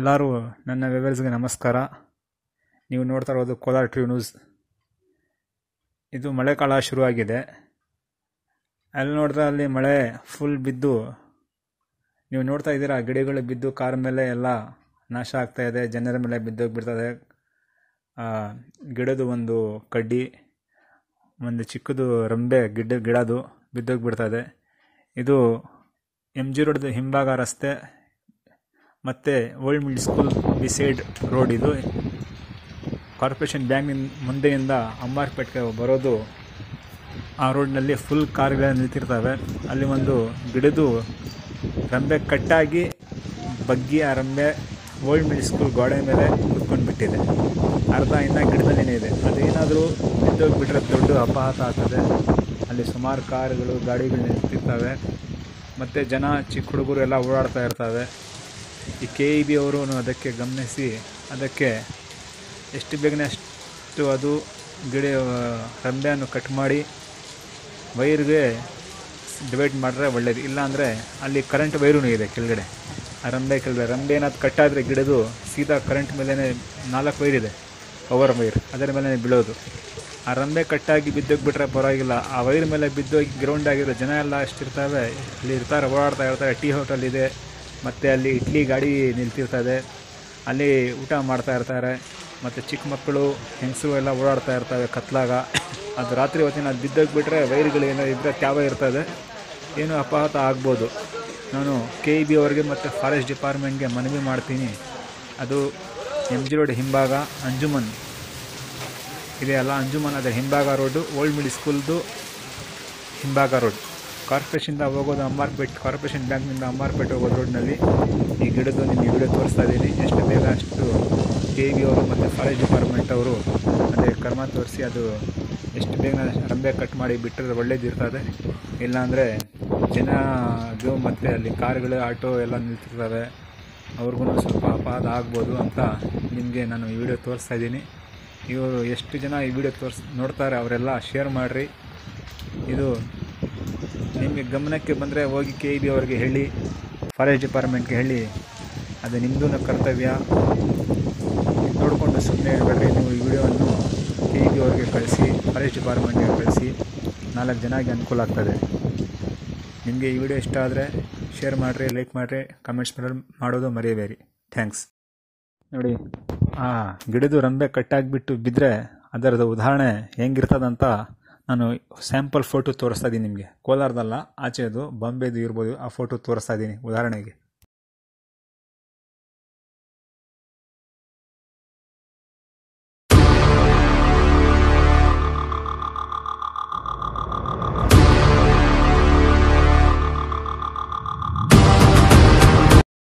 ಎಲ್ಲರೂ ನನ್ನ ವ್ಯೂವರ್ಸ್ಗೆ ನಮಸ್ಕಾರ ನೀವು ನೋಡ್ತಾ ಇರೋದು ಕೋಲಾರ ಟ್ರೀ ನ್ಯೂಸ್ ಇದು ಮಳೆಕಾಲ ಶುರುವಾಗಿದೆ ಅಲ್ಲಿ ನೋಡಿದ್ರೆ ಅಲ್ಲಿ ಮಳೆ ಫುಲ್ ಬಿದ್ದು ನೀವು ನೋಡ್ತಾ ಇದ್ದೀರಾ ಗಿಡಗಳು ಬಿದ್ದು ಕಾರ್ ಮೇಲೆ ಎಲ್ಲ ನಾಶ ಆಗ್ತಾ ಇದೆ ಜನರ ಮೇಲೆ ಬಿದ್ದೋಗ್ಬಿಡ್ತದೆ ಆ, ಗಿಡದ ಒಂದು ಕಡ್ಡಿ ಒಂದು ಚಿಕ್ಕದು ರಂಬೆ ಗಿಡ ಗಿಡದು ಬಿದ್ದೋಗ್ಬಿಡ್ತದೆ ಇದು ಎಮ್ ಜಿ ರೋಡ್ದು ಹಿಂಭಾಗ ರಸ್ತೆ ಮತ್ತು old mid school beside road ಇದು ಕಾರ್ಪೊರೇಷನ್ ಬ್ಯಾಂಕಿನ ಮುಂದೆಯಿಂದ ಅಂಬಾರ್ಪೇಟ್ಗೆ ಬರೋದು ಆ ರೋಡ್ನಲ್ಲಿ ಫುಲ್ ಕಾರ್ಗಳು ನಿಂತಿರ್ತವೆ ಅಲ್ಲಿ ಒಂದು ಗಿಡದು ರಂಬೆ ಕಟ್ಟಾಗಿ ಬಗ್ಗಿ ಆ ರಂಬೆ ಓಲ್ಡ್ ಮಿಡ್ ಸ್ಕೂಲ್ ಗೋಡೆ ಮೇಲೆ ಕುತ್ಕೊಂಡು ಬಿಟ್ಟಿದೆ ಅರ್ಧ ಇನ್ನು ಗಿಡದಲ್ಲಿನೇ ಇದೆ ಅದೇನಾದರೂ ಬಿದ್ದೋಗ್ಬಿಟ್ರೆ ದೊಡ್ಡ ಅಪಘಾತ ಆಗ್ತದೆ ಅಲ್ಲಿ ಸುಮಾರು ಕಾರುಗಳು ಗಾಡಿಗಳು ನಿಂತಿರ್ತವೆ ಮತ್ತು ಜನ ಚಿಕ್ಕ ಹುಡುಗರು ಎಲ್ಲ ಓಡಾಡ್ತಾ ಇರ್ತವೆ ಈ ಕೆ ಇ ಬಿ ಅವರು ಅದಕ್ಕೆ ಗಮನಿಸಿ ಅದಕ್ಕೆ ಎಷ್ಟು ಬೇಗನೆ ಅಷ್ಟು ಅದು ಗಿಡ ರಂಬೆಯನ್ನು ಕಟ್ ಮಾಡಿ ವೈರ್ಗೆ ಡಿವೈಡ್ ಮಾಡಿದ್ರೆ ಒಳ್ಳೇದು ಇಲ್ಲಾಂದರೆ ಅಲ್ಲಿ ಕರೆಂಟ್ ವೈರೂ ಇದೆ ಕೆಳಗಡೆ ಆ ರಂಬೆ ಕೆಳಗಡೆ ರಂಬೆ ಏನಾದ್ರು ಕಟ್ಟಾದರೆ ಗಿಡದು ಸೀದಾ ಕರೆಂಟ್ ಮೇಲೇ ನಾಲ್ಕು ವೈರ್ ಇದೆ ಪವರ್ ವೈರ್ ಅದರ ಮೇಲೆ ಬೀಳೋದು ಆ ರಂಬೆ ಕಟ್ಟಾಗಿ ಬಿದ್ದೋಗ್ಬಿಟ್ರೆ ಪರವಾಗಿಲ್ಲ ಆ ವೈರ್ ಮೇಲೆ ಬಿದ್ದೋಗಿ ಗ್ರೌಂಡ್ ಆಗಿರೋ ಜನ ಎಲ್ಲ ಅಷ್ಟಿರ್ತವೆ ಅಲ್ಲಿ ಇರ್ತಾರೆ ಓಡಾಡ್ತಾ ಇರ್ತಾರೆ ಟೀ ಹೋಟೆಲ್ ಇದೆ ಮತ್ತು ಅಲ್ಲಿ ಇಡ್ಲಿ ಗಾಡಿ ನಿಲ್ತಿರ್ತದೆ ಅಲ್ಲಿ ಊಟ ಮಾಡ್ತಾ ಇರ್ತಾರೆ ಮತ್ತು ಚಿಕ್ಕ ಮಕ್ಕಳು ಹೆಂಗಸರು ಎಲ್ಲ ಓಡಾಡ್ತಾ ಇರ್ತವೆ ಕತ್ಲಾಗ ಅದು ರಾತ್ರಿ ಹೊತ್ತಿನ ಅದು ಬಿದ್ದೋಗ್ಬಿಟ್ರೆ ವೈರ್ಗಳು ಏನೋ ಇದ್ದರೆ ತ್ಯಾವ ಇರ್ತದೆ ಏನೋ ಅಪಘಾತ ಆಗ್ಬೋದು ನಾನು ಕೆ ಇ ಬಿ ಅವರಿಗೆ ಮತ್ತು ಫಾರೆಸ್ಟ್ ಡಿಪಾರ್ಟ್ಮೆಂಟ್ಗೆ ಮನವಿ ಮಾಡ್ತೀನಿ ಅದು ಎಮ್ ಜಿ ರೋಡ್ ಹಿಂಭಾಗ ಅಂಜುಮನ್ ಇದೆಯಲ್ಲ ಅಂಜುಮನ್ ಅದರ ಹಿಂಭಾಗ ರೋಡು ಓಲ್ಡ್ ಮಿಡ್ ಸ್ಕೂಲ್ದು ಹಿಂಭಾಗ ರೋಡ್ ಕಾರ್ಪೊರೇಷನ್ದ ಹೋಗೋದು ಅಂಬಾರ್ಪೇಟ್ ಕಾರ್ಪೊರೇಷನ್ ಬ್ಯಾಂಕ್ನಿಂದ ಅಂಬಾರ್ಪೇಟ್ ಹೋಗೋ ರೋಡ್ನಲ್ಲಿ ಈ ಗಿಡದ್ದು ನಿಮಗೆ ವಿಡಿಯೋ ತೋರಿಸ್ತಾ ಇದ್ದೀನಿ ಎಷ್ಟು ಬೇಗ ಅಷ್ಟು ಕೆ ಬಿ ಅವರು ಮತ್ತು ಫಾರೆಸ್ಟ್ ಡಿಪಾರ್ಟ್ಮೆಂಟ್ ಅವರು ಅದೇ ಕರ್ಮ ತೋರಿಸಿ ಅದು ಎಷ್ಟು ಬೇಗ ರಂಬೆ ಕಟ್ ಮಾಡಿ ಬಿಟ್ಟರೆ ಒಳ್ಳೇದಿರ್ತದೆ ಇಲ್ಲಾಂದರೆ ಜನದು ಮತ್ತು ಅಲ್ಲಿ ಕಾರುಗಳು ಆಟೋ ಎಲ್ಲ ನಿಲ್ತಿರ್ತವೆ ಅವ್ರಿಗೂ ಸ್ವಲ್ಪ ಅಪಘಾತ ಆಗ್ಬೋದು ಅಂತ ನಿಮಗೆ ನಾನು ಈ ವಿಡಿಯೋ ತೋರಿಸ್ತಾ ಇದ್ದೀನಿ ಇವರು ಎಷ್ಟು ಜನ ಈ ವಿಡಿಯೋ ತೋರಿಸ್ ನೋಡ್ತಾರೆ ಅವರೆಲ್ಲ ಶೇರ್ ಮಾಡಿರಿ ಇದು ನಿಮಗೆ ಗಮನಕ್ಕೆ ಬಂದರೆ ಹೋಗಿ ಕೆ ಇ ಬಿ ಅವ್ರಿಗೆ ಹೇಳಿ ಫಾರೆಸ್ಟ್ ಡಿಪಾರ್ಟ್ಮೆಂಟ್ಗೆ ಹೇಳಿ ಅದು ನಿಮ್ಮದೂ ಕರ್ತವ್ಯ ಇದ್ ನೋಡಿಕೊಂಡು ಸುಮ್ಮನೆ ಹೇಳ್ಬೇಡ್ರಿ ನೀವು ಈ ವಿಡಿಯೋವನ್ನು ಕೆ ಇ ಬಿ ಅವ್ರಿಗೆ ಕಳಿಸಿ ಫಾರೆಸ್ಟ್ ಡಿಪಾರ್ಟ್ಮೆಂಟ್ಗೆ ಕಳಿಸಿ ನಾಲ್ಕು ಜನಕ್ಕೆ ಅನುಕೂಲ ಆಗ್ತದೆ ನಿಮಗೆ ಈ ವಿಡಿಯೋ ಇಷ್ಟ ಆದರೆ ಶೇರ್ ಮಾಡಿರಿ ಲೈಕ್ ಮಾಡಿರಿ ಕಮೆಂಟ್ಸ್ ಮಾಡೋದು ಮರೆಯಬೇಡಿ ಥ್ಯಾಂಕ್ಸ್ ನೋಡಿ ಆ ಗಿಡದ ರಂಬೆ ಕಟ್ಟಾಗಿಬಿಟ್ಟು ಬಿದ್ದರೆ ಅದರದ ಉದಾಹರಣೆ ಹೆಂಗಿರ್ತದಂತ ನಾನು ಸ್ಯಾಂಪಲ್ ಫೋಟೋ ತೋರಿಸ್ತಾ ಇದ್ದೀನಿ ನಿಮಗೆ ಕೋಲಾರದಲ್ಲ ಆಚೆದು ಬಾಂಬೆದು ಇರ್ಬೋದು ಆ ಫೋಟೋ ತೋರಿಸ್ತಾ ಇದ್ದೀನಿ ಉದಾಹರಣೆಗೆ